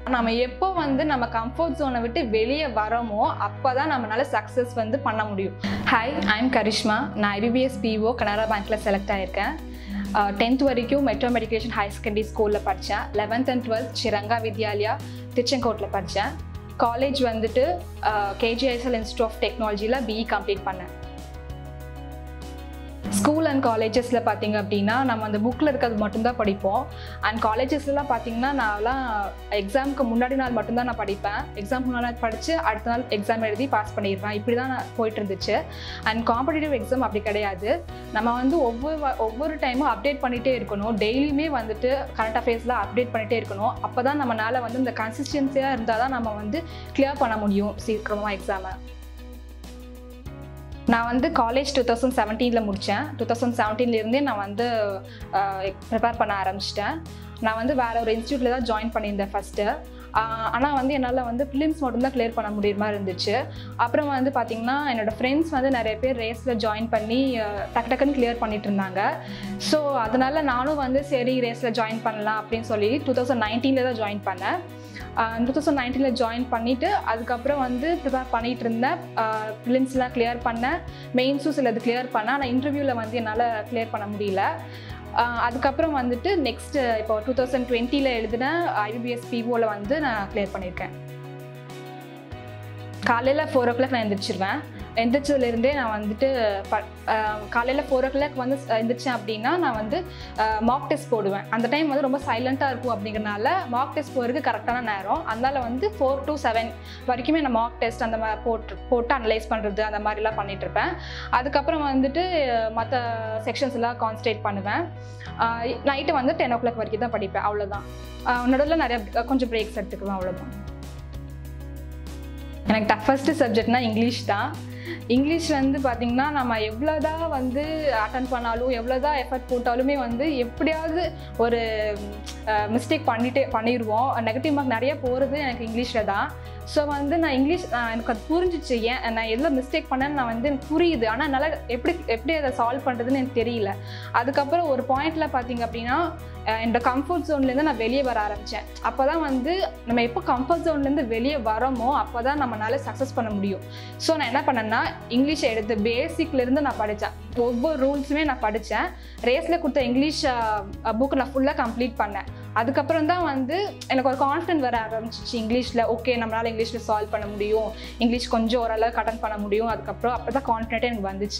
நம்ம எப்போ வந்து நம்ம கம்ஃபர்ட் ஜோனை விட்டு வெளியே வரோமோ அப்போ தான் நம்மளால சக்ஸஸ் வந்து பண்ண முடியும் ஹாய் ஐம் கரிஷ்மா நான் ஐபிபிஎஸ் பிஓ கனரா பேங்க்கில் செலக்ட் ஆகியிருக்கேன் டென்த் வரைக்கும் மெட்ரோ மெடிக்கேஷன் ஹை செகண்டரி ஸ்கூலில் படித்தேன் eleventh and twelfth Sriranga Vidyalaya திருச்செங்கோட்டில் படித்தேன் காலேஜ் வந்துட்டு கேஜிஐஎஸ்எல் இன்ஸ்டியூட் ஆஃப் டெக்னாலஜியில் பிஇ கம்ப்ளீட் பண்ணேன் ஸ்கூல் அண்ட் காலேஜஸில் பார்த்தீங்க அப்படின்னா நம்ம அந்த புக்கில் இருக்கிறது மட்டும்தான் படிப்போம் அண்ட் காலேஜஸ்லாம் பார்த்தீங்கன்னா நான்லாம் எக்ஸாமுக்கு முன்னாடி நாள் மட்டும்தான் நான் படிப்பேன் எக்ஸாம் முன்னாடி நாள் படித்து அடுத்த நாள் எக்ஸாம் எழுதி பாஸ் பண்ணிடுவேன் இப்படி தான் நான் போயிட்டு இருந்துச்சு அண்ட் காம்படிட்டிவ் எக்ஸாம் அப்படி கிடையாது நம்ம வந்து ஒவ்வொரு வ- ஒவ்வொரு டைமும் அப்டேட் பண்ணிகிட்டே இருக்கணும் டெய்லியுமே வந்துட்டு கரண்ட் அஃபேர்ஸில் அப்டேட் பண்ணிகிட்டே இருக்கணும் அப்போ தான் நம்மளால் வந்து இந்த கன்சிஸ்டன்சியாக இருந்தால் தான் நம்ம வந்து கிளியர் பண்ண முடியும் சீக்கிரமாக எக்ஸாமை நான் வந்து காலேஜ் டூ தௌசண்ட் செவன்டீனில் முடித்தேன் டூ தௌசண்ட் செவன்டீன்லேருந்தே நான் வந்து ப்ரிப்பேர் பண்ண ஆரம்பிச்சிட்டேன் நான் வந்து வேற ஒரு இன்ஸ்டியூட்டில் தான் ஜாயின் பண்ணியிருந்தேன் ஃபஸ்ட்டு ஆனால் வந்து என்னால் வந்து ஃபிலிம்ஸ் மட்டும்தான் கிளியர் பண்ண முடியுற மாதிரி இருந்துச்சு அப்புறம் வந்து பார்த்திங்கன்னா என்னோட ஃப்ரெண்ட்ஸ் வந்து நிறைய பேர் ரேஸில் ஜாயின் பண்ணி அஹ், டக்கு டக்குன்னு கிளியர் பண்ணிட்டு இருந்தாங்க ஸோ அதனால நானும் வந்து சரி ரேஸில் ஜாயின் பண்ணலாம் அப்படின்னு சொல்லி டூ தௌசண்ட் நைன்டீனில் தான் ஜாயின் பண்ணேன் டூ தௌசண்ட் நைன்டீனில் ஜாயின் பண்ணிவிட்டு அதுக்கப்புறம் வந்து ப்ரிப்பேர் பண்ணிகிட்டு இருந்தேன் ஃபிலிம்ஸ்லாம் கிளியர் பண்ணேன் மெயின்ஸும் சிலது கிளியர் பண்ணேன் ஆனால் இன்டர்வியூவில் வந்து என்னால் கிளியர் பண்ண முடியல ஆஹ் அதுக்கப்புறம் வந்துட்டு நெக்ஸ்ட் இப்போ டூ தௌசண்ட் டுவெண்ட்டியில் எழுதின ஐபிபிஎஸ் பிஓவில் வந்து நான் கிளியர் பண்ணியிருக்கேன் காலையில் ஃபோர் ஓ கிளாக் நான் எந்திரிச்சிருவேன் எந்திரிச்சதுலேருந்தே நான் வந்துட்டு ப காலையில் ஃபோர் ஓ கிளாக் வந்து எந்திரிச்சேன் அப்படின்னா நான் வந்து மாக் டெஸ்ட் போடுவேன் அந்த டைம் வந்து ரொம்ப சைலண்ட்டாக இருக்கும் அப்படிங்கிறனால மாக் டெஸ்ட் போகிறதுக்கு கரெக்டான நேரம் அதனால வந்து ஃபோர் டு செவன் வரைக்குமே நான் மாக் டெஸ்ட் அந்த மாதிரி போட்டு போட்டு அனலைஸ் பண்ணுறது அந்த மாதிரிலாம் பண்ணிட்டு இருப்பேன் அதுக்கப்புறம் வந்துட்டு மற்ற செக்ஷன்ஸ் எல்லாம் கான்சன்ட்ரேட் பண்ணுவேன் நைட்டு வந்து டென் ஓ கிளாக் வரைக்கும் தான் படிப்பேன் அவ்வளோதான் நடுவில் நிறைய கொஞ்சம் பிரேக்ஸ் எடுத்துக்குவேன் அவ்வளோதான் எனக்கு டஃபஸ்ட் சப்ஜெக்ட்னா இங்கிலீஷ் தான் இங்கிலீஷ் வந்து பார்த்திங்கன்னா நம்ம எவ்வளோதான் வந்து அட்டன் பண்ணாலும் எவ்வளோதான் எஃபர்ட் போட்டாலுமே வந்து எப்படியாவது ஒரு மிஸ்டேக் பண்ணிட்டே பண்ணிடுவோம் நெகட்டிவ் மார்க் நிறைய போகிறது எனக்கு இங்கிலீஷில் தான் ஸோ வந்து நான் இங்கிலீஷ் நான் எனக்கு அது புரிஞ்சிச்சு ஏன் நான் எதில் மிஸ்டேக் பண்ணேன்னு நான் வந்து எனக்கு புரியுது ஆனால் என்னால் எப்படி எப்படி அதை சால்வ் பண்ணுறதுன்னு எனக்கு தெரியல அதுக்கப்புறம் ஒரு பாயிண்டில் பார்த்தீங்க அப்படின்னா அஹ் என்னோட கம்ஃபர்ட் ஜோன்லேருந்து நான் வெளியே வர ஆரம்பித்தேன் அப்போ தான் வந்து நம்ம எப்போ கம்ஃபர்ட் ஜோன்லேருந்து வெளியே வரோமோ அப்போ தான் நம்மளால சக்ஸஸ் பண்ண முடியும் ஸோ நான் என்ன பண்ணேன்னா இங்கிலீஷ் எடுத்து பேசிக்லேருந்து நான் படித்தேன் ஒவ்வொரு ரூல்ஸுமே நான் படித்தேன் ரேஸில் கொடுத்த இங்கிலீஷ் புக் நான் ஃபுல்லாக கம்ப்ளீட் பண்ணேன் அதுக்கப்புறம் தான் வந்து எனக்கு ஒரு கான்ஃபிடென்ட் வர ஆரம்பிச்சிச்சு இங்கிலீஷில் ஓகே நம்மளால் இங்கிலீஷில் சால்வ் பண்ண முடியும் இங்கிலீஷ் கொஞ்சம் ஓரளவுக்கு அட்டன் பண்ண முடியும் அதுக்கப்புறம் அப்போ தான் கான்ஃபிடென்ட்டே எனக்கு வந்துச்சு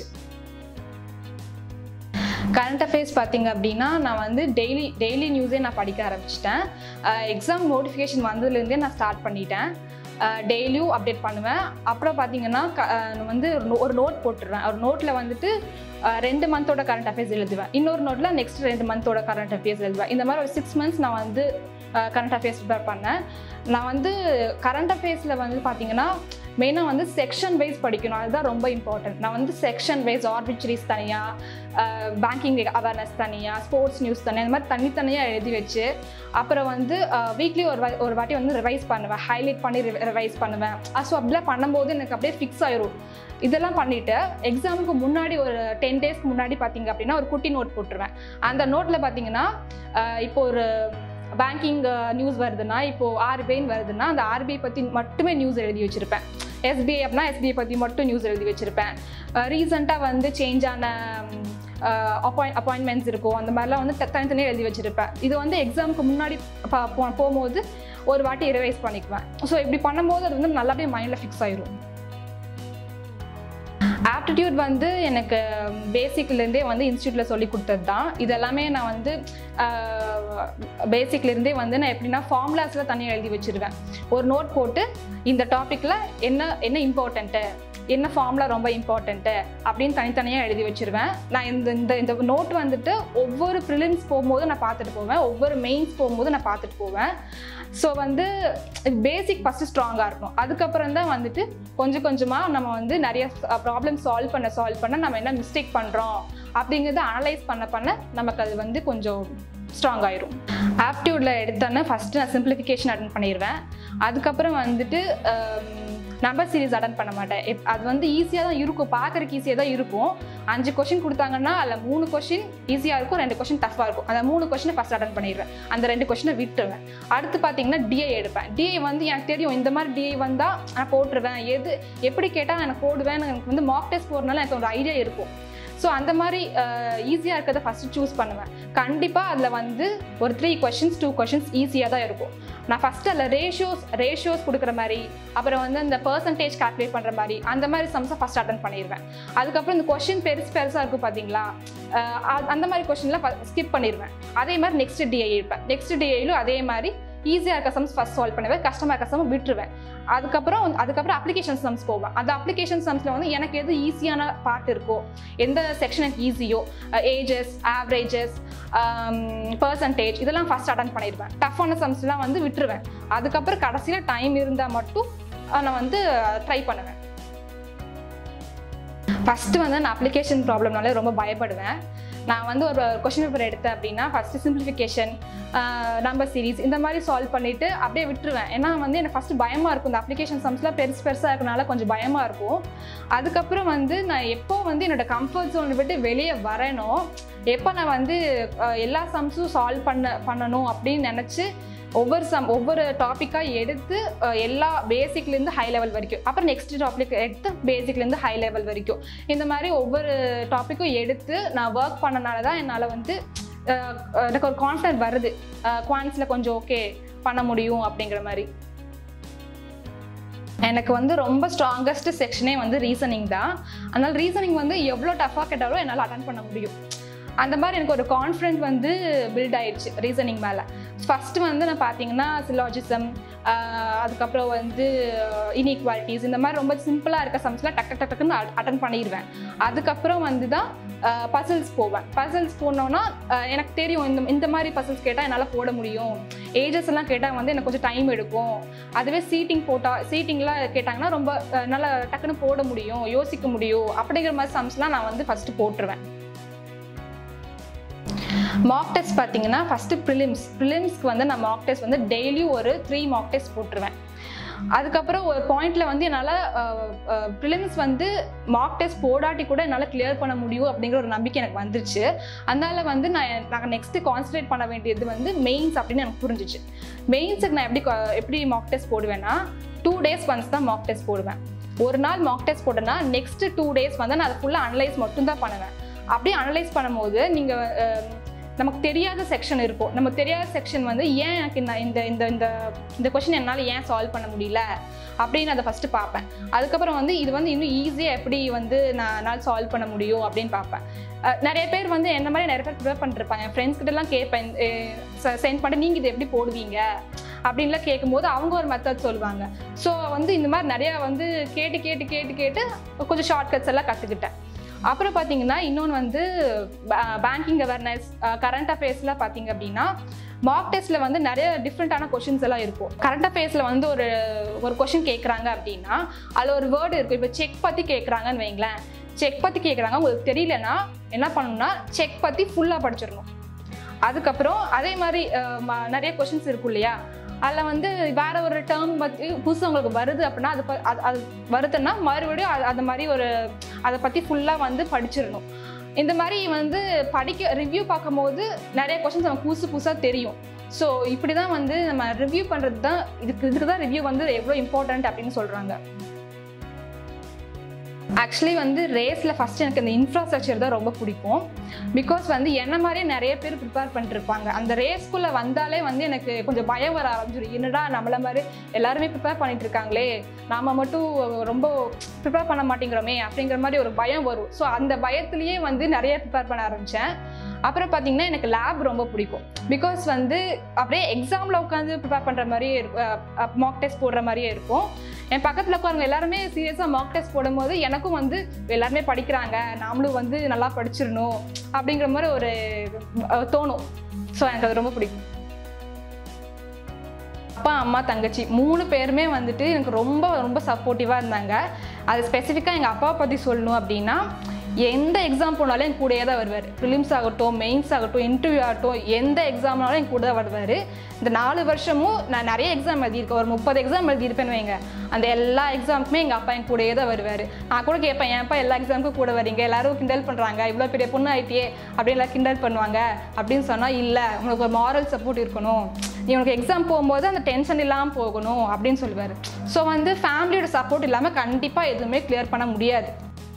கரண்ட் அஃபேர்ஸ் பார்த்தீங்க அப்படின்னா நான் வந்து டெய்லி டெய்லி நியூஸே நான் படிக்க ஆரம்பிச்சிட்டேன் எக்ஸாம் நோட்டிஃபிகேஷன் வந்ததுலேருந்தே நான் ஸ்டார்ட் பண்ணிட்டேன் டெய்லியும் அப்டேட் பண்ணுவேன் அப்புறம் பார்த்தீங்கன்னா க- அஹ் நான் வந்து ஒரு நோ- ஒரு நோட் போட்டுருவேன் ஒரு நோட்டில் வந்துட்டு அஹ் ரெண்டு மந்தோட கரண்ட் அஃபேர்ஸ் எழுதுவேன் இன்னொரு நோட்டில் நெக்ஸ்ட் ரெண்டு மந்தோட கரண்ட் அஃபேர்ஸ் எழுதுவேன் இந்த மாதிரி ஒரு சிக்ஸ் மந்த்ஸ் நான் வந்து கரண்ட் அஃபேர்ஸ் ப்ரிப்பேர் பண்ணேன் நான் வந்து கரண்ட் அஃபேர்ஸில் வந்து பார்த்தீங்கன்னா மெயினாக வந்து செக்ஷன் வைஸ் படிக்கணும் அதுதான் ரொம்ப இம்பார்ட்டன்ட் நான் வந்து செக்ஷன் வைஸ் ஆர்பிட்ரிஸ் தனியாக பேங்கிங் அவேர்னஸ் தனியாக ஸ்போர்ட்ஸ் நியூஸ் தனியாக இந்த மாதிரி தனித்தனியாக எழுதி வச்சு அப்புறம் வந்து வீக்லி ஒரு வா- ஒரு வாட்டி வந்து ரிவைஸ் பண்ணுவேன் ஹைலைட் பண்ணி ரிவைஸ் பண்ணுவேன் ஸோ அப்படிலாம் பண்ணும்போது எனக்கு அப்படியே ஃபிக்ஸ் ஆயிரும் இதெல்லாம் பண்ணிவிட்டு எக்ஸாமுக்கு முன்னாடி ஒரு டென் டேஸ்க்கு முன்னாடி பார்த்தீங்க அப்படின்னா ஒரு குட்டி நோட் போட்டுருவேன் அந்த நோட்டில் பார்த்தீங்கன்னா அஹ், இப்போ ஒரு பேங்கிங் நியூஸ் வருதுன்னா இப்போ ஆர்பிஐன்னு வருதுன்னா அந்த ஆர்பிஐ பற்றி மட்டுமே நியூஸ் எழுதி வச்சுருப்பேன் எஸ்பிஐ அப்படின்னா எஸ்பிஐ பற்றி மட்டும் நியூஸ் எழுதி வச்சுருப்பேன் ரீசெண்டாக வந்து சேஞ்ச் ஆன அப்பாயிண்ட் அப்பாயின்மெண்ட்ஸ் இருக்கும் அந்த மாதிரிலாம் வந்து த- தனித்தனியாக எழுதி வச்சுருப்பேன் இது வந்து எக்ஸாமுக்கு முன்னாடி ப- போ- போகும்போது ஒரு வாட்டி ரிவைஸ் பண்ணிக்குவேன் ஸோ இப்படி பண்ணும்போது அது வந்து நல்லாவே மைண்டில் ஃபிக்ஸ் ஆயிரும் ஆப்டிடியூட் வந்து எனக்கு பேசிக்லேருந்தே வந்து இன்ஸ்டியூட்டில் சொல்லி கொடுத்தது தான் இது எல்லாமே நான் வந்து பேசிக்லேருந்தே வந்து நான் எப்படின்னா ஃபார்முலாஸில் தனியாக எழுதி வச்சிருவேன் ஒரு நோட் போட்டு இந்த டாப்பிக்கில் என்ன என்ன இம்பார்ட்டண்ட்டு என்ன ஃபார்முலா ரொம்ப இம்பார்ட்டண்ட்டு அப்படின்னு தனித்தனியாக எழுதி வச்சிருவேன் நான் இந்த இந்த இந்த நோட் வந்துட்டு ஒவ்வொரு ப்ரிலிம்ஸ் போகும்போது நான் பார்த்துட்டு போவேன் ஒவ்வொரு மெயின்ஸ் போகும்போது நான் பார்த்துட்டு போவேன் ஸோ வந்து பேசிக் ஃபஸ்ட்டு ஸ்ட்ராங்காக இருக்கும் அதுக்கப்புறம் தான் வந்துட்டு கொஞ்சம் கொஞ்சமாக நம்ம வந்து நிறைய ப்ராப்ளம் சால்வ் பண்ண சால்வ் பண்ண நம்ம என்ன மிஸ்டேக் பண்ணுறோம் அப்படிங்கிறத அனலைஸ் பண்ண பண்ண நமக்கு அது வந்து கொஞ்சம் ஸ்ட்ராங் ஆயிரும் ஆப்டியூடில் எடுத்தோன்னே ஃபஸ்ட்டு நான் சிம்பிளிஃபிகேஷன் அட்டன் பண்ணிடுவேன் அதுக்கப்புறம் வந்துட்டு நம்பர் சீரிஸ் அட்டன் பண்ண மாட்டேன் எப்- அது வந்து ஈஸியாக தான் இருக்கும் பார்க்குறதுக்கு ஈஸியாக தான் இருக்கும் அஞ்சு கொஷின் கொடுத்தாங்கன்னா அதில் மூணு கொஷின் ஈஸியாக இருக்கும் ரெண்டு கொஷின் டஃப்பாக இருக்கும் அந்த மூணு கொஷினை ஃபஸ்ட் அட்டன் பண்ணிடுவேன் அந்த ரெண்டு கொஷினை விட்டுருவேன் அடுத்து பார்த்தீங்கன்னா டிஐ எடுப்பேன் டிஐ வந்து எனக்கு தெரியும் இந்த மாதிரி டிஐ வந்தால் நான் போட்டுருவேன் எது எப்படி கேட்டால் நான் எனக்கு போடுவேன் எனக்கு வந்து மாக் டெஸ்ட் போடுறதுனால எனக்கு ஒரு ஐடியா இருக்கும் ஸோ அந்த மாதிரி ஈஸியாக இருக்கிறத ஃபஸ்ட்டு சூஸ் பண்ணுவேன் கண்டிப்பாக அதில் வந்து ஒரு த்ரீ கொஷின்ஸ் டூ கொஷின்ஸ் ஈஸியாக தான் இருக்கும் நான் ஃபஸ்ட்டு அதில் ரேஷியோஸ் ரேஷியோஸ் கொடுக்குற மாதிரி அப்புறம் வந்து இந்த பர்சன்டேஜ் கால்குலேட் பண்ணுற மாதிரி அந்த மாதிரி சம்ஸை ஃபஸ்ட் அட்டன் பண்ணிடுவேன் அதுக்கப்புறம் இந்த கொஷின் பெருசு பெருசாக இருக்கும் பார்த்தீங்களா அஹ் அ- அந்த மாதிரி கொஷின்லாம் ஸ்கிப் பண்ணிடுவேன் அதே மாதிரி நெக்ஸ்ட் டிஐ இருப்பேன் நெக்ஸ்ட் டிஐலும் அதே மாதிரி ஈஸியாக இருக்க சம்ஸ் ஃபஸ்ட் சால்வ் பண்ணுவேன் கஷ்டமாக இருக்க சம் விட்டுருவேன் அதுக்கப்புறம் வந்து- அதுக்கப்புறம் அப்ளிகேஷன் சம்ஸ் போவேன் அந்த அப்ளிகேஷன் சம்ஸில் வந்து எனக்கு எது ஈஸியான பார்ட் இருக்கோ எந்த செக்ஷன் எனக்கு ஈஸியோ ஏஜஸ் ஆவரேஜஸ் பர்சன்டேஜ் இதெல்லாம் ஃபஸ்ட் அட்டன் பண்ணிடுவேன் டஃப்பான சம்ஸ்லாம் வந்து விட்டுருவேன் அதுக்கப்புறம் கடைசியில் டைம் இருந்தால் மட்டும் அஹ், நான் வந்து ட்ரை பண்ணுவேன் ஃபஸ்ட்டு வந்து நான் அப்ளிகேஷன் ப்ராப்ளம்னாலே ரொம்ப பயப்படுவேன் நான் வந்து ஒரு கொஷின் பேப்பர் எடுத்தேன் அப்படின்னா ஃபஸ்ட்டு சிம்பிளிஃபிகேஷன் நம்பர் சீரிஸ் இந்த மாதிரி சால்வ் பண்ணிவிட்டு அப்படியே விட்டுருவேன் ஏன்னா வந்து எனக்கு ஃபஸ்ட்டு பயமாக இருக்கும் இந்த அப்ளிகேஷன் சம்ஸ்லாம் பெருசு பெருசாக இருக்கனால கொஞ்சம் பயமாக இருக்கும் அதுக்கப்புறம் வந்து நான் எப்போ வந்து என்னோட கம்ஃபர்ட் ஜோன் விட்டு வெளியே வரேனோ எப்போ நான் வந்து அஹ், எல்லா சம்ஸும் சால்வ் பண்ண பண்ணணும் அப்படின்னு நினச்சி ஒவ்வொரு சம் ஒவ்வொரு டாப்பிக்காக எடுத்து அஹ், எல்லா பேசிக்லேருந்து ஹை லெவல் வரைக்கும் அப்புறம் நெக்ஸ்ட் டாபிக் எடுத்து பேசிக்லேருந்து ஹை லெவல் வரைக்கும் இந்த மாதிரி ஒவ்வொரு டாப்பிக்கும் எடுத்து நான் ஒர்க் பண்ணனால தான் என்னால் வந்து அஹ், எனக்கு ஒரு கான்ஃபிடன்ட் வருது குவான்ஸில் கொஞ்சம் ஓகே பண்ண முடியும் அப்படிங்கிற மாதிரி எனக்கு வந்து ரொம்ப ஸ்ட்ராங்கஸ்ட் செக்ஷனே வந்து ரீசனிங் தான் அதனால ரீசனிங் வந்து எவ்வளோ டஃப்பாக கேட்டாலும் என்னால் அட்டன் பண்ண முடியும் அந்த மாதிரி எனக்கு ஒரு கான்ஃபிடென்ட் வந்து பில்ட் ஆயிடுச்சு ரீசனிங் மேலே ஃபஸ்ட்டு வந்து நான் பார்த்தீங்கன்னா சிலாஜிசம் அதுக்கப்புறம் வந்து இன்இக்வாலிட்டிஸ் இந்த மாதிரி ரொம்ப சிம்பிளாக இருக்க சம்ஸ்லாம் டக்கு டக்கு டக்குன்னு அட்டன் பண்ணிடுவேன் அதுக்கப்புறம் வந்து தான் பசில்ஸ் போவேன் பசில்ஸ் போனோன்னா அஹ், எனக்கு தெரியும் இந்த இந்த மாதிரி பசில்ஸ் கேட்டால் என்னால் போட முடியும் ஏஜஸ் எல்லாம் கேட்டால் வந்து எனக்கு கொஞ்சம் டைம் எடுக்கும் அதுவே சீட்டிங் போட்டால் சீட்டிங்லாம் கேட்டாங்கன்னா ரொம்ப அஹ், நல்லா டக்குன்னு போட முடியும் யோசிக்க முடியும் அப்படிங்கிற மாதிரி சம்ஸ்லாம் நான் வந்து ஃபஸ்ட்டு போட்டுருவேன் மாக் டெஸ்ட் பார்த்தீங்கன்னா ஃபஸ்ட்டு ப்ரிலிம்ஸ் ப்ரிலிம்ஸ்க்கு வந்து நான் மாக் டெஸ்ட் வந்து டெய்லியும் ஒரு த்ரீ மாக் டெஸ்ட் போட்டுருவேன் அதுக்கப்புறம் ஒரு பாயிண்ட்ல வந்து என்னால் ப்ரிலிம்ஸ் வந்து மார்க் டெஸ்ட் போடாட்டி கூட என்னால் கிளியர் பண்ண முடியும் அப்படிங்கிற ஒரு நம்பிக்கை எனக்கு வந்துருச்சு அதனால வந்து நான் நாங்கள் நெக்ஸ்ட்டு கான்சன்ட்ரேட் பண்ண வேண்டியது வந்து மெயின்ஸ் அப்படின்னு எனக்கு புரிஞ்சிச்சு மெயின்ஸுக்கு நான் எப்படி co- எப்படி மார்க் டெஸ்ட் போடுவேன்னா டூ டேஸ் ஒன்ஸ் தான் மார்க் டெஸ்ட் போடுவேன் ஒரு நாள் மார்க் டெஸ்ட் போட்டேன்னா நெக்ஸ்ட் டூ டேஸ் வந்து நான் அதை ஃபுல்லாக அனலைஸ் மட்டும் தான் பண்ணுவேன் அப்படியே அனலைஸ் பண்ணும்போது நீங்கள் நமக்கு தெரியாத செக்ஷன் இருக்கும் நமக்கு தெரியாத செக்ஷன் வந்து ஏன் எனக்கு இந்த இந்த இந்த இந்த இந்த கொஷின் என்னால் ஏன் சால்வ் பண்ண முடியல அப்படின்னு அதை ஃபஸ்ட்டு பார்ப்பேன் அதுக்கப்புறம் வந்து இது வந்து இன்னும் ஈஸியாக எப்படி வந்து நான் என்னால் சால்வ் பண்ண முடியும் அப்படின்னு பார்ப்பேன் அஹ் நிறைய பேர் வந்து என்ன மாதிரி நிறைய பேர் ப்ரிப்பேர் பண்ணிருப்பாங்க என் ஃப்ரெண்ட்ஸ் கிட்டலாம் கேட்பேன் சென்ட் பண்ணி நீங்கள் இது எப்படி போடுவீங்க அப்படின்லாம் கேட்கும்போது அவங்க ஒரு மெத்தட் சொல்லுவாங்க ஸோ வந்து இந்த மாதிரி நிறையா வந்து கேட்டு கேட்டு கேட்டு கேட்டு கொஞ்சம் ஷார்ட்கட்ஸ் எல்லாம் கற்றுக்கிட்டேன் அப்புறம் பார்த்தீங்கன்னா இன்னொன்று வந்து பேங்கிங் அவேர்னஸ் கரண்ட் அஃபேர்ஸில் பார்த்தீங்க அப்படின்னா மார்க் டெஸ்ட்டில் வந்து நிறைய டிஃப்ரெண்ட்டான கொஷின்ஸ் எல்லாம் இருக்கும் கரண்ட் அஃபேர்ஸில் வந்து ஒரு ஒரு கொஷின் கேட்குறாங்க அப்படின்னா அதில் ஒரு வேர்டு இருக்கும் இப்போ செக் பற்றி கேட்குறாங்கன்னு வைங்களேன் செக் பற்றி கேட்குறாங்க உங்களுக்கு தெரியலனா என்ன பண்ணணும்னா செக் பற்றி ஃபுல்லாக படிச்சிடணும் அதுக்கப்புறம் அதே மாதிரி அஹ், ம- நிறைய கொஷின்ஸ் இருக்கும் இல்லையா அதில் வந்து வேற ஒரு டேர்ம் பற்றி புதுசு உங்களுக்கு வருது அப்படின்னா அது ப- அது அது வருதுன்னா மறுபடியும் அது அந்த மாதிரி ஒரு அதை பற்றி ஃபுல்லாக வந்து படிச்சிடணும் இந்த மாதிரி வந்து படிக்க ரிவ்யூ பார்க்கும்போது நிறைய கொஷின்ஸ் நமக்கு புதுசு புதுசாக தெரியும் ஸோ இப்படி தான் வந்து நம்ம ரிவ்யூ பண்ணுறது தான் இதுக்கு இதுக்கு தான் ரிவ்யூ வந்து எவ்வளோ இம்பார்ட்டன்ட் அப்படின்னு சொல்கிறாங்க ஆக்சுவலி வந்து ரேஸில் ஃபஸ்ட்டு எனக்கு இந்த இன்ஃப்ராஸ்ட்ரக்சர் தான் ரொம்ப பிடிக்கும் பிகாஸ் வந்து என்ன மாதிரியே நிறைய பேர் ப்ரிப்பேர் பண்ணிருப்பாங்க அந்த ரேஸ்க்குள்ளே வந்தாலே வந்து எனக்கு கொஞ்சம் பயம் வர ஆரம்பிச்சிடும் என்னடா நம்மள மாதிரி எல்லாருமே ப்ரிப்பேர் பண்ணிட்டு இருக்காங்களே நாம மட்டும் ரொம்ப ப்ரிப்பேர் பண்ண மாட்டேங்கிறோமே அப்படிங்கிற மாதிரி ஒரு பயம் வரும் ஸோ அந்த பயத்துலேயே வந்து நிறைய ப்ரிப்பேர் பண்ண ஆரம்பித்தேன் அப்புறம் பார்த்தீங்கன்னா எனக்கு லேப் ரொம்ப பிடிக்கும் பிகாஸ் வந்து அப்படியே எக்ஸாமில் உட்காந்து ப்ரிப்பேர் பண்ணுற மாதிரியே இருக்கும் மாக் டெஸ்ட் போடுற மாதிரியே இருக்கும் என் பக்கத்தில் உட்காருங்க எல்லாருமே சீரியஸாக மாக் டெஸ்ட் போடும்போது எனக்கும் வந்து எல்லாருமே படிக்கிறாங்க நாமளும் வந்து நல்லா படிச்சிடணும் அப்படிங்கிற மாதிரி ஒரு அஹ், தோணும் ஸோ எனக்கு அது ரொம்ப பிடிக்கும் அப்பா அம்மா தங்கச்சி மூணு பேருமே வந்துட்டு எனக்கு ரொம்ப ரொம்ப சப்போர்ட்டிவாக இருந்தாங்க அது ஸ்பெசிஃபிக்காக எங்கள் அப்பாவை பற்றி சொல்லணும் அப்படின்னா எந்த எக்ஸாம் போனாலும் என் கூடயே தான் வருவார் ப்ரிலிம்ஸ் ஆகட்டும் மெயின்ஸ் ஆகட்டும் இன்டர்வியூ ஆகட்டும் எந்த எக்ஸாம்னாலும் என் கூட தான் வருவார் இந்த நாலு வருஷமும் நான் நிறைய எக்ஸாம் எழுதியிருக்கேன் ஒரு முப்பது எக்ஸாம் எழுதியிருப்பேன்னு வைங்க அந்த எல்லா எக்ஸாமுக்குமே எங்கள் அப்பா என் கூடயே தான் வருவார் நான் கூட கேட்பேன் ஏன்ப்பா எல்லா எக்ஸாமுக்கும் கூட வரீங்க எல்லாரும் கிண்டல் பண்ணுறாங்க இவ்வளோ பெரிய பொண்ணு ஆயிட்டியே அப்படின்லாம் கிண்டல் பண்ணுவாங்க அப்படின்னு சொன்னால் இல்லை உனக்கு ஒரு மாரல் சப்போர்ட் இருக்கணும் நீ உனக்கு எக்ஸாம் போகும்போது அந்த டென்ஷன் இல்லாமல் போகணும் அப்படின்னு சொல்லுவார் ஸோ வந்து ஃபேமிலியோட சப்போர்ட் இல்லாமல் கண்டிப்பாக எதுவுமே கிளியர் பண்ண முடியாது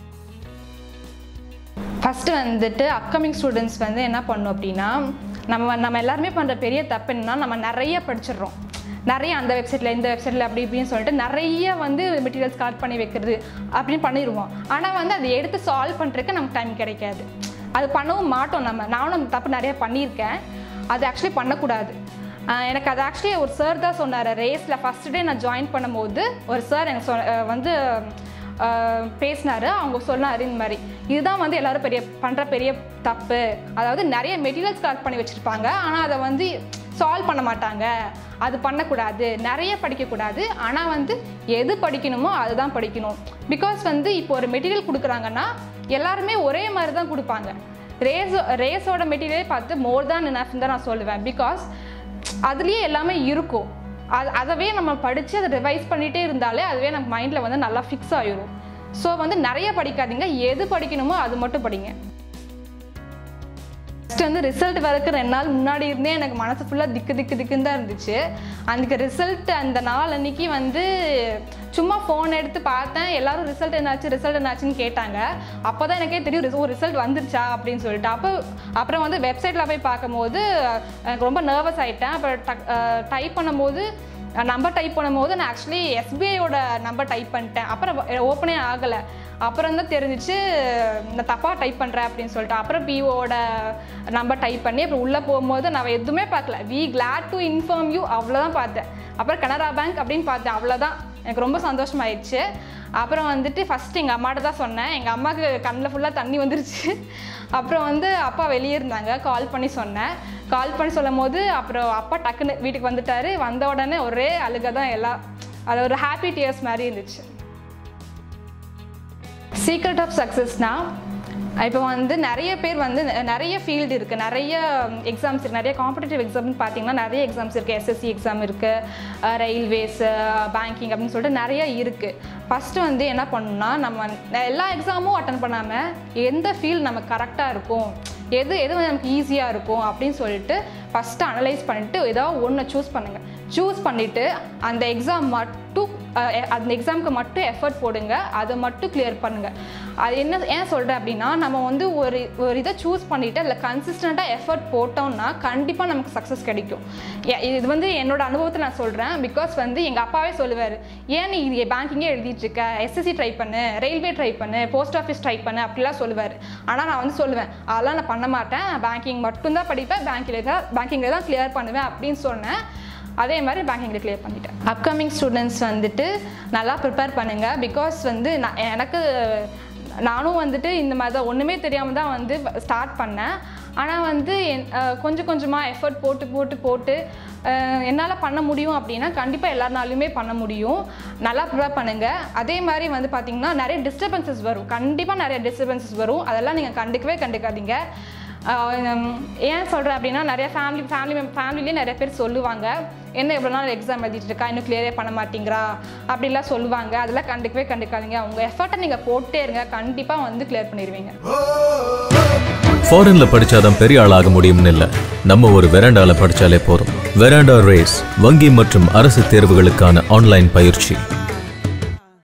ஃபஸ்ட்டு வந்துட்டு அப்கமிங் ஸ்டூடெண்ட்ஸ் வந்து என்ன பண்ணும் அப்படின்னா நம்ம நம்ம எல்லாருமே பண்ணுற பெரிய தப்பு என்னன்னா நம்ம நிறைய படிச்சிடுறோம் நிறைய அந்த வெப்சைட்டில் இந்த வெப்சைட்டில் அப்படி இப்படின்னு சொல்லிட்டு நிறைய வந்து மெட்டீரியல்ஸ் கலெக்ட் பண்ணி வைக்கிறது அப்படின்னு பண்ணிடுவோம் ஆனால் வந்து அதை எடுத்து சால்வ் பண்ணுறதுக்கு நமக்கு டைம் கிடைக்காது அது பண்ணவும் மாட்டோம் நம்ம நானும் அந்த தப்பு நிறைய பண்ணியிருக்கேன் அது ஆக்சுவலி பண்ணக்கூடாது ஆஹ் எனக்கு அது ஆக்சுவலி ஒரு சார் தான் சொன்னார் ரேஸில் ஃபஸ்ட் டே நான் ஜாயின் பண்ணும்போது ஒரு சார் எனக்கு சொ அஹ் வந்து பேசினாரு அவங்க சொன்னார் இந்த மாதிரி இதுதான் வந்து எல்லாரும் பெரிய பண்ணுற பெரிய தப்பு அதாவது நிறைய மெட்டீரியல்ஸ் கலெக்ட் பண்ணி வச்சுருப்பாங்க ஆனால் அதை வந்து சால்வ் பண்ண மாட்டாங்க அது பண்ணக்கூடாது நிறைய படிக்கக்கூடாது ஆனால் வந்து எது படிக்கணுமோ அதுதான் படிக்கணும் பிகாஸ் வந்து இப்போ ஒரு மெட்டீரியல் கொடுக்குறாங்கன்னா எல்லாருமே ஒரே மாதிரி தான் கொடுப்பாங்க ரேஸ் ரேஸோட மெட்டீரியல் பார்த்து மோர் தான் என்ன தான் நான் சொல்லுவேன் பிகாஸ் அதுலேயே எல்லாமே இருக்கும் அது அதவே நம்ம படித்து அதை ரிவைஸ் பண்ணிகிட்டே இருந்தாலே அதுவே நம்ம மைண்டில் வந்து நல்லா ஃபிக்ஸ் ஆயிரும் ஸோ வந்து நிறைய படிக்காதீங்க எது படிக்கணுமோ அது மட்டும் படிங்க ஃபஸ்ட்டு வந்து ரிசல்ட் வரக்கு ரெண்டு நாள் முன்னாடி இருந்தே எனக்கு மனசு ஃபுல்லாக திக்கு திக்கு திக்குன்னு தான் இருந்துச்சு அதுக்கு ரிசல்ட் அந்த நாள் அன்னைக்கு வந்து சும்மா ஃபோன் எடுத்து பார்த்தேன் எல்லாரும் ரிசல்ட் என்னாச்சு ரிசல்ட் என்னாச்சுன்னு கேட்டாங்க அப்போ தான் எனக்கே தெரியும் ரிச- ஓ ரிசல்ட் வந்துருச்சா அப்படின்னு சொல்லிட்டு அப்போ அப்புறம் வந்து வெப்சைட்டில் போய் பார்க்கும்போது எனக்கு ரொம்ப நர்வஸ் ஆகிட்டேன் அப்புறம் டைப் பண்ணும்போது நம்பர் டைப் பண்ணும்போது நான் ஆக்சுவலி எஸ்பிஐயோட நம்பர் டைப் பண்ணிட்டேன் அப்புறம் ஓப்பனே ஆகலை அப்புறம் தான் தெரிஞ்சிச்சு நான் தப்பாக டைப் பண்ணுறேன் அப்படின்னு சொல்லிட்டு அப்புறம் பிஓட நம்பர் டைப் பண்ணி அப்புறம் உள்ளே போகும்போது நான் எதுவுமே பார்க்கல we glad to inform you அவ்வளோதான் பார்த்தேன் அப்புறம் கனரா பேங்க் அப்படின்னு பார்த்தேன் அவ்வளோதான் எனக்கு ரொம்ப சந்தோஷமாயிடுச்சு அப்புறம் வந்துட்டு ஃபஸ்ட்டு எங்கள் அம்மாட்ட தான் சொன்னேன் எங்கள் அம்மாவுக்கு கண்ணில் ஃபுல்லாக தண்ணி வந்துருச்சு அப்புறம் வந்து அப்பா வெளியே இருந்தாங்க கால் பண்ணி சொன்னேன் கால் பண்ணி சொல்லும் போது அப்புறம் அப்பா டக்குன்னு வீட்டுக்கு வந்துட்டாரு வந்த உடனே ஒரே அழுக தான் எல்லாம் அது ஒரு ஹாப்பி டியர்ஸ் மாதிரி இருந்துச்சு சீக்ரெட் ஆஃப் சக்ஸஸ்னா இப்போ வந்து நிறைய பேர் வந்து நெ- நிறைய ஃபீல்டு இருக்குது நிறைய எக்ஸாம்ஸ் இருக்குது நிறைய காம்படிட்டிவ் எக்ஸாம்னு பார்த்தீங்கன்னா நிறைய எக்ஸாம்ஸ் இருக்குது எஸ்எஸ்சி எக்ஸாம் இருக்குது ரயில்வேஸ் பேங்கிங் அப்படின்னு சொல்லிட்டு நிறைய இருக்குது ஃபஸ்ட்டு வந்து என்ன பண்ணணும்னா நம்ம எல்லா எக்ஸாமும் அட்டன் பண்ணாமல் எந்த ஃபீல்டு நமக்கு கரெக்டாக இருக்கும் எது எது வந்து நமக்கு ஈஸியாக இருக்கும் அப்படின்னு சொல்லிட்டு ஃபஸ்ட்டு அனலைஸ் பண்ணிவிட்டு ஏதாவது ஒன்று சூஸ் பண்ணுங்கள் சூஸ் பண்ணிவிட்டு அந்த எக்ஸாம் மட்டும் அஹ், எ- அந்த எக்ஸாமுக்கு மட்டும் எஃபர்ட் போடுங்க அதை மட்டும் கிளியர் பண்ணுங்கள் அது என்ன ஏன் சொல்கிறேன் அப்படின்னா நம்ம வந்து ஒரு ஒரு இதை சூஸ் பண்ணிவிட்டு அதில் கன்சிஸ்டண்ட்டாக எஃபர்ட் போட்டோம்னா கண்டிப்பாக நமக்கு சக்ஸஸ் கிடைக்கும் எ- இது வந்து என்னோட அனுபவத்தை நான் சொல்கிறேன் பிகாஸ் வந்து எங்கள் அப்பாவே சொல்லுவார் ஏன் நீ இது பேங்கிங்கே எழுதிட்டு இருக்க எஸ்எஸ்சி ட்ரை பண்ணு ரயில்வே ட்ரை பண்ணு போஸ்ட் ஆஃபீஸ் ட்ரை பண்ணு அப்படிலாம் சொல்லுவார் ஆனால் நான் வந்து சொல்லுவேன் அதெல்லாம் நான் பண்ண மாட்டேன் பேங்கிங் மட்டும்தான் படிப்பேன் பேங்கில் தான் பேங்கிங்கில் தான் கிளியர் பண்ணுவேன் அப்படின்னு சொன்னேன் அதே மாதிரி பேங்கிங்கில் கிளியர் பண்ணிட்டேன் அப்கமிங் ஸ்டூடெண்ட்ஸ் வந்துட்டு நல்லா ப்ரிப்பேர் பண்ணுங்கள் பிகாஸ் வந்து நான் எனக்கு நானும் வந்துட்டு இந்த மாதிரி தான் ஒன்றுமே தெரியாமல் தான் வந்து ஸ்டார்ட் பண்ணேன் ஆனால் வந்து என்- அஹ் கொஞ்சம் கொஞ்சமாக எஃபர்ட் போட்டு போட்டு போட்டு என்னால் பண்ண முடியும் அப்படின்னா கண்டிப்பாக எல்லாருனாலுமே பண்ண முடியும் நல்லா ப்ரிப்பேர் பண்ணுங்கள் அதே மாதிரி வந்து பார்த்திங்கன்னா நிறைய டிஸ்டர்பன்சஸ் வரும் கண்டிப்பாக நிறைய டிஸ்டர்பன்சஸ் வரும் அதெல்லாம் நீங்கள் கண்டுக்கவே கண்டுக்காதீங்க ஆஹ் உம் ஏன் சொல்கிறேன் அப்படின்னா நிறைய ஃபேமிலி ஃபேமிலி ஃபேமிலிலேயே நிறைய பேர் சொல்லுவாங்க என்ன இவ்வளோ நாள் எக்ஸாம் எழுதிட்டு இருக்கா இன்னும் கிளியரே பண்ண மாட்டேங்கிறா அப்படிலாம் சொல்லுவாங்க அதெல்லாம் கண்டுக்கவே கண்டுக்காதீங்க உங்கள் எஃபர்ட்டை நீங்கள் போட்டே இருங்க கண்டிப்பாக வந்து கிளியர் பண்ணிடுவீங்க ஃபாரின்ல படிச்சாதான் பெரிய ஆளாக முடியும்னு இல்ல நம்ம ஒரு வெராண்டால படிச்சாலே போதும் வெராண்டா ரேஸ் வங்கி மற்றும் அரசு தேர்வுகளுக்கான ஆன்லைன் பயிற்சி